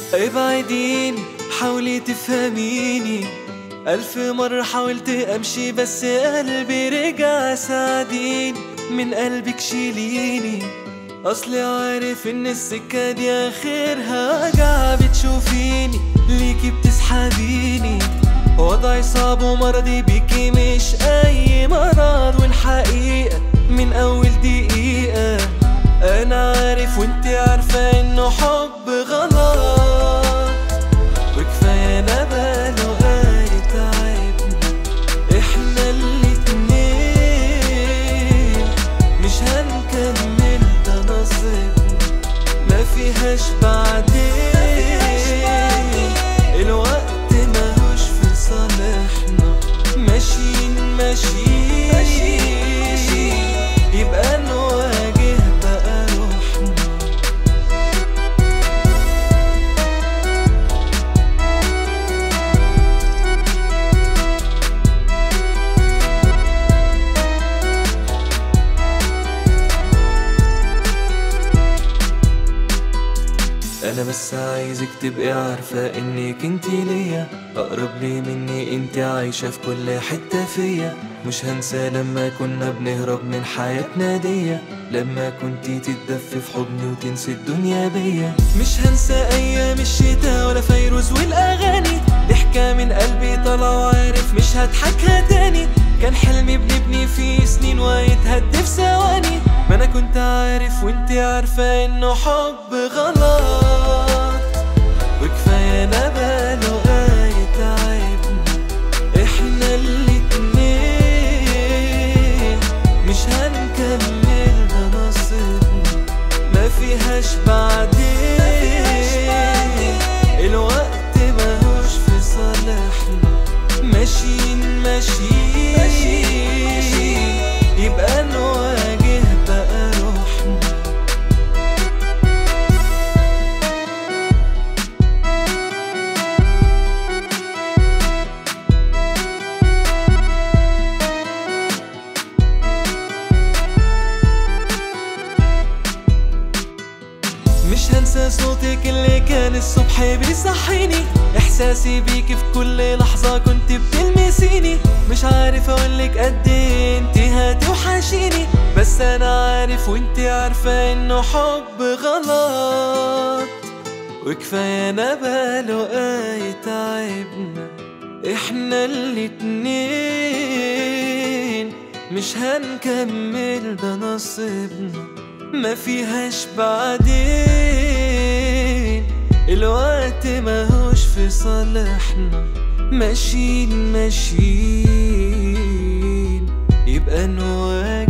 ابعديني حاولي تفهميني ألف مرة حاولت أمشي بس قلبي رجع ساعديني من قلبك شيليني أصلي عارف إن السكة دي آخرها وجع بتشوفيني ليكي بتسحبيني وضعي صعب ومرضي بيكي مش أي مرض والحقيقة من أول دقيقة أنا عارف وإنتي عارفة إنه حب غلط وكفاية أنا بقاله قاعد تعبنا إحنا الاتنين مش هنكمل ده نصيبنا ما فيهاش بعدين الوقت ماهوش في صالحنا ماشيين ماشيين يبقى نواجه بقى روحنا انا بس عايزك تبقي عارفة انك انتي ليا اقرب لي مني انتي عايشة في كل حتة فيا مش هنسى لما كنا بنهرب من حياتنا دي لما كنتي تتدفي في حضني وتنسي الدنيا بيا مش هنسى ايام الشتاء ولا فيروز والاغاني ضحكة من قلبي طالعة وعارف مش هضحكها تاني كان حلمي بنبني فيه سنين ويتهد في ثواني ما انا كنت عارف وانتي عارفة انه حب غلط وكفاية انا بقاله قاعد تعبنا احنا الاتنين مش هنكمل ده نصيبنا ما فيهاش بعدين الوقت ماهوش في صالحنا ماشيين ماشيين يبقى نواجه بقى روحنا مش هنسى صوتك اللي كان الصبح بيصحيني احساسي بيك في كل لحظة كنت بتلمسيني مش عارف اقولك قد ايه انت هتوحشيني بس انا عارف وانت عارفة انه حب غلط وكفاية انا بقاله قايد تعبنا احنا الاتنين مش هنكمل ده نصيبنا ما فيهاش بعدين الوقت ماهوش في صالحنا ماشيين ماشيين يبقى نواجه